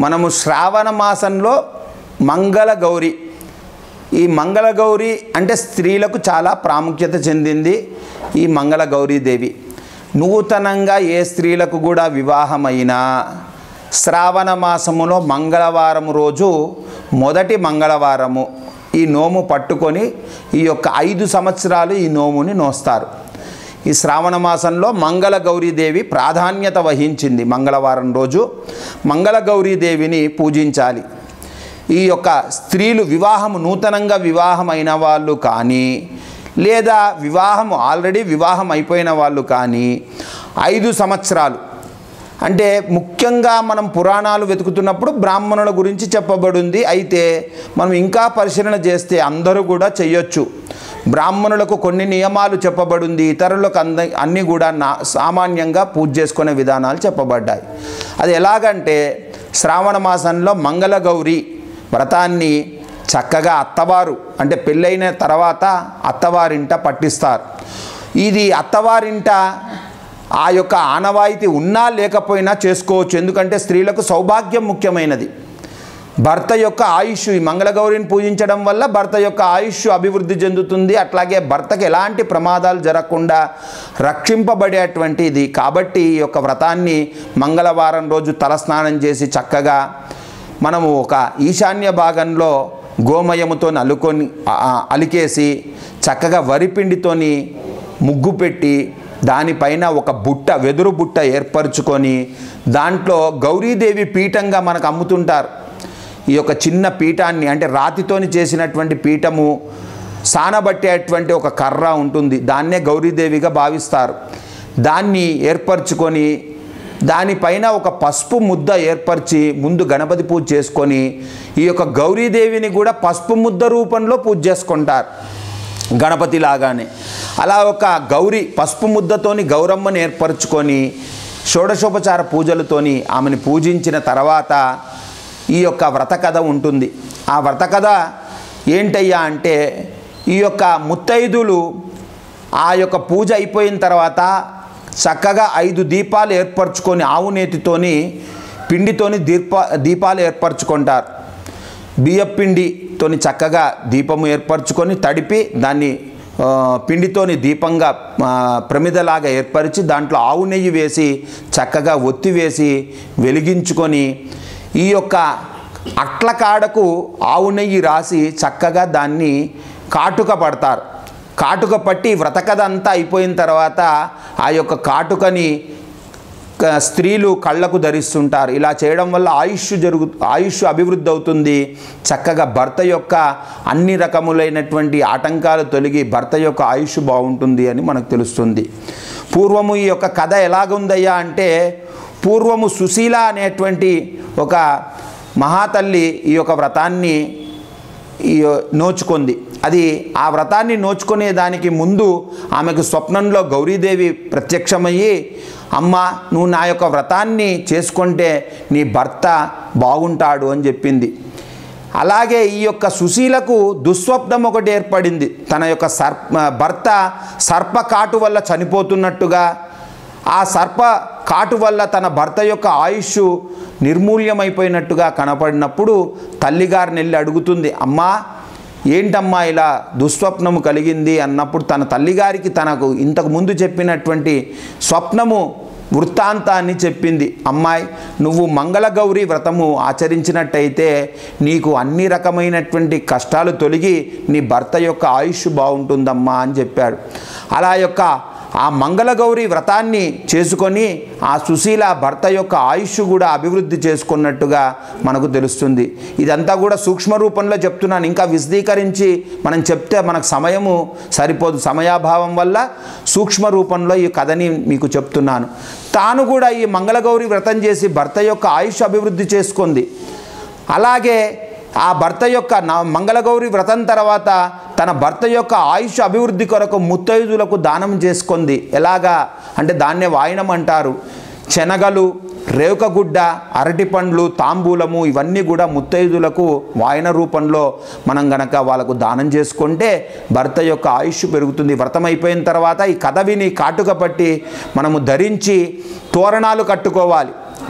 మనము శ్రావణ మాసంలో మంగళ గౌరి ఈ మంగళ గౌరి అంటే స్త్రీలకు చాలా ప్రాముఖ్యత చెందింది ఈ మంగళ గౌరీదేవి నూతనంగా ఏ స్త్రీలకు కూడా వివాహమైనా శ్రావణ మాసములో మంగళవారం రోజు మొదటి మంగళవారము ఈ నోము పట్టుకొని ఈ యొక్క ఐదు సంవత్సరాలు ఈ నోముని నోస్తారు ఈ శ్రావణ మాసంలో మంగళ గౌరీదేవి ప్రాధాన్యత వహించింది మంగళవారం రోజు మంగళ గౌరీదేవిని పూజించాలి ఈ యొక్క స్త్రీలు వివాహము నూతనంగా వివాహం అయిన వాళ్ళు కానీ లేదా వివాహం ఆల్రెడీ వివాహం అయిపోయిన వాళ్ళు కానీ ఐదు సంవత్సరాలు అంటే ముఖ్యంగా మనం పురాణాలు వెతుకుతున్నప్పుడు బ్రాహ్మణుల గురించి చెప్పబడింది అయితే మనం ఇంకా పరిశీలన చేస్తే అందరూ కూడా చెయ్యొచ్చు బ్రాహ్మణులకు కొన్ని నియమాలు చెప్పబడింది ఇతరులకు అంద అన్నీ కూడా నా సామాన్యంగా పూజ చేసుకునే విధానాలు చెప్పబడ్డాయి అది ఎలాగంటే శ్రావణ మాసంలో మంగళ గౌరి వ్రతాన్ని చక్కగా అత్తవారు అంటే పెళ్ళైన తర్వాత అత్తవారింట పట్టిస్తారు ఇది అత్తవారింట ఆ యొక్క ఆనవాయితీ ఉన్నా లేకపోయినా చేసుకోవచ్చు ఎందుకంటే స్త్రీలకు సౌభాగ్యం ముఖ్యమైనది భర్త యొక్క ఆయుష్ ఈ మంగళగౌరిని పూజించడం వల్ల భర్త యొక్క ఆయుష్ అభివృద్ధి చెందుతుంది అట్లాగే భర్తకు ఎలాంటి ప్రమాదాలు జరగకుండా రక్షింపబడేటువంటి ఇది కాబట్టి ఈ యొక్క వ్రతాన్ని మంగళవారం రోజు తలస్నానం చేసి చక్కగా మనము ఒక ఈశాన్య భాగంలో గోమయముతో అలుకొని ఆ, ఆ, అలికేసి చక్కగా వరిపిండితోని ముగ్గు పెట్టి దానిపైన ఒక బుట్ట వెదురు బుట్ట ఏర్పరచుకొని దాంట్లో గౌరీదేవి పీఠంగా మనకు అమ్ముతుంటారు ఈ యొక్క చిన్న పీఠాన్ని అంటే రాతితోని చేసినటువంటి పీఠము సానబట్టేటువంటి ఒక కర్ర ఉంటుంది దాన్నే గౌరీదేవిగా భావిస్తారు దాన్ని ఏర్పరచుకొని దానిపైన ఒక పసుపు ముద్ద ఏర్పరిచి ముందు గణపతి పూజ చేసుకొని ఈ యొక్క గౌరీదేవిని కూడా పసుపు ముద్ద రూపంలో పూజ చేసుకుంటారు గణపతి లాగానే అలా ఒక గౌరి పసుపు ముద్దతోని గౌరమ్మని ఏర్పరచుకొని షోడశోపచార పూజలతోని ఆమెను పూజించిన తర్వాత ఈ యొక్క వ్రత కథ ఉంటుంది ఆ వ్రత కథ ఏంటయ్యా అంటే ఈ యొక్క ముత్తైదులు ఆ యొక్క పూజ అయిపోయిన తర్వాత చక్కగా ఐదు దీపాలు ఏర్పరచుకొని ఆవు నేతితోని పిండితోని దీప దీపాలు ఏర్పరచుకుంటారు బియ్యపిండితోని చక్కగా దీపము ఏర్పరచుకొని తడిపి దాన్ని ఆ, పిండితోని దీపంగా ఆ, ప్రమిదలాగా ఏర్పరిచి దాంట్లో ఆవు నెయ్యి వేసి చక్కగా ఒత్తి వేసి వెలిగించుకొని ఈ యొక్క అట్ల కాడకు ఆవు నెయ్యి రాసి చక్కగా దాన్ని కాటుక పడతారు కాటుక పట్టి వ్రతకథ అంతా అయిపోయిన తర్వాత ఆ యొక్క కాటుకని క- స్త్రీలు కళ్ళకు ధరిస్తుంటారు ఇలా చేయడం వల్ల ఆయుష్ జరుగు ఆయుష్ అభివృద్ధి అవుతుంది చక్కగా భర్త యొక్క అన్ని రకములైనటువంటి ఆటంకాలు తొలగి భర్త యొక్క ఆయుష్ బాగుంటుంది అని మనకు తెలుస్తుంది పూర్వము ఈ యొక్క కథ ఎలాగుందయ్యా అంటే పూర్వము సుశీల అనేటువంటి ఒక మహాతల్లి ఈ యొక్క వ్రతాన్ని ఈ నోచుకుంది అది ఆ వ్రతాన్ని నోచుకునే దానికి ముందు ఆమెకు స్వప్నంలో గౌరీదేవి ప్రత్యక్షమయ్యి అమ్మ నువ్వు నా యొక్క వ్రతాన్ని చేసుకుంటే నీ భర్త బాగుంటాడు అని చెప్పింది అలాగే ఈ యొక్క సుశీలకు దుస్వప్నం ఒకటి ఏర్పడింది తన యొక్క సర్ప భర్త సర్ప కాటు వల్ల చనిపోతున్నట్టుగా ఆ సర్ప కాటు వల్ల తన భర్త యొక్క ఆయుష్ నిర్మూల్యమైపోయినట్టుగా కనపడినప్పుడు తల్లిగారిని వెళ్ళి అడుగుతుంది అమ్మా ఏంటమ్మా ఇలా దుస్వప్నము కలిగింది అన్నప్పుడు తన తల్లిగారికి తనకు ఇంతకు ముందు చెప్పినటువంటి స్వప్నము వృత్తాంతాన్ని చెప్పింది అమ్మాయి నువ్వు మంగళగౌరి వ్రతము ఆచరించినట్టయితే నీకు అన్ని రకమైనటువంటి కష్టాలు తొలగి నీ భర్త యొక్క ఆయుష్ బాగుంటుందమ్మా అని చెప్పాడు అలా యొక్క ఆ మంగళగౌరి వ్రతాన్ని చేసుకొని ఆ సుశీల భర్త యొక్క ఆయుష్ కూడా అభివృద్ధి చేసుకున్నట్టుగా మనకు తెలుస్తుంది ఇదంతా కూడా సూక్ష్మ రూపంలో చెప్తున్నాను ఇంకా విశదీకరించి మనం చెప్తే మనకు సమయము సరిపోదు సమయాభావం వల్ల సూక్ష్మ రూపంలో ఈ కథని మీకు చెప్తున్నాను తాను కూడా ఈ మంగళగౌరి వ్రతం చేసి భర్త యొక్క ఆయుష్ అభివృద్ధి చేసుకుంది అలాగే ఆ భర్త యొక్క నా మంగళగౌరి వ్రతం తర్వాత తన భర్త యొక్క ఆయుష్ అభివృద్ధి కొరకు ముత్తైదులకు దానం చేసుకుంది ఎలాగా అంటే దాన్నే వాయనం అంటారు శనగలు రేవుకగుడ్డ అరటిపండ్లు తాంబూలము ఇవన్నీ కూడా ముత్తైదులకు వాయన రూపంలో మనం గనక వాళ్ళకు దానం చేసుకుంటే భర్త యొక్క ఆయుష్ పెరుగుతుంది వ్రతం అయిపోయిన తర్వాత ఈ కథ విని కాటుక పట్టి మనము ధరించి తోరణాలు కట్టుకోవాలి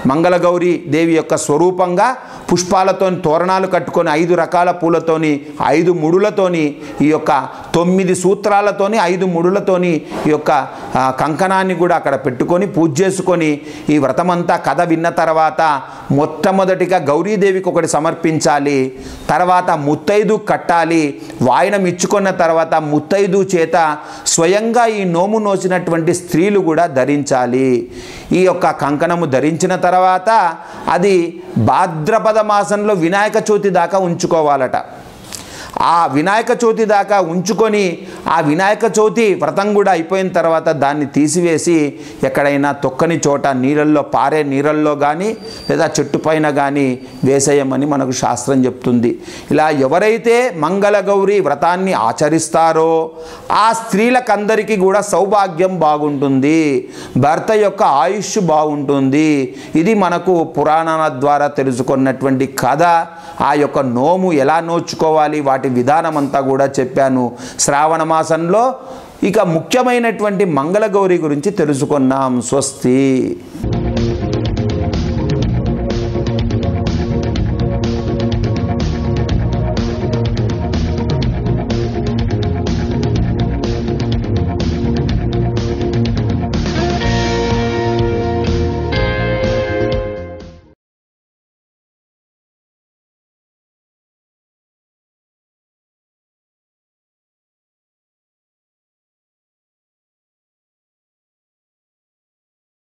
మంగళగౌరి దేవి యొక్క స్వరూపంగా పుష్పాలతో తోరణాలు కట్టుకొని ఐదు రకాల పూలతోని ఐదు ముడులతోని ఈ యొక్క తొమ్మిది సూత్రాలతోని ఐదు ముడులతోని ఈ యొక్క ఆ, కంకణాన్ని కూడా అక్కడ పెట్టుకొని పూజ చేసుకొని ఈ వ్రతమంతా కథ విన్న తర్వాత మొట్టమొదటిగా గౌరీదేవికి ఒకటి సమర్పించాలి తర్వాత ముత్తైదు కట్టాలి వాయనం ఇచ్చుకున్న తర్వాత ముత్తైదు చేత స్వయంగా ఈ నోము నోచినటువంటి స్త్రీలు కూడా ధరించాలి ఈ యొక్క కంకణము ధరించిన తర్వాత అది భాద్రపద మాసంలో వినాయక చవితి దాకా ఉంచుకోవాలట ఆ వినాయక చవితి దాకా ఉంచుకొని ఆ వినాయక చవితి వ్రతం కూడా అయిపోయిన తర్వాత దాన్ని తీసివేసి ఎక్కడైనా తొక్కని చోట నీళ్ళల్లో పారే నీళ్ళల్లో కానీ లేదా చెట్టు పైన కానీ వేసేయమని మనకు శాస్త్రం చెప్తుంది ఇలా ఎవరైతే మంగళగౌరి వ్రతాన్ని ఆచరిస్తారో ఆ స్త్రీలకందరికీ కూడా సౌభాగ్యం బాగుంటుంది భర్త యొక్క ఆయుష్ బాగుంటుంది ఇది మనకు పురాణాల ద్వారా తెలుసుకున్నటువంటి కథ ఆ యొక్క నోము ఎలా నోచుకోవాలి వాటి విధానం అంతా కూడా చెప్పాను శ్రావణ మాసంలో ఇక ముఖ్యమైనటువంటి మంగళగౌరి గురించి తెలుసుకున్నాం స్వస్తి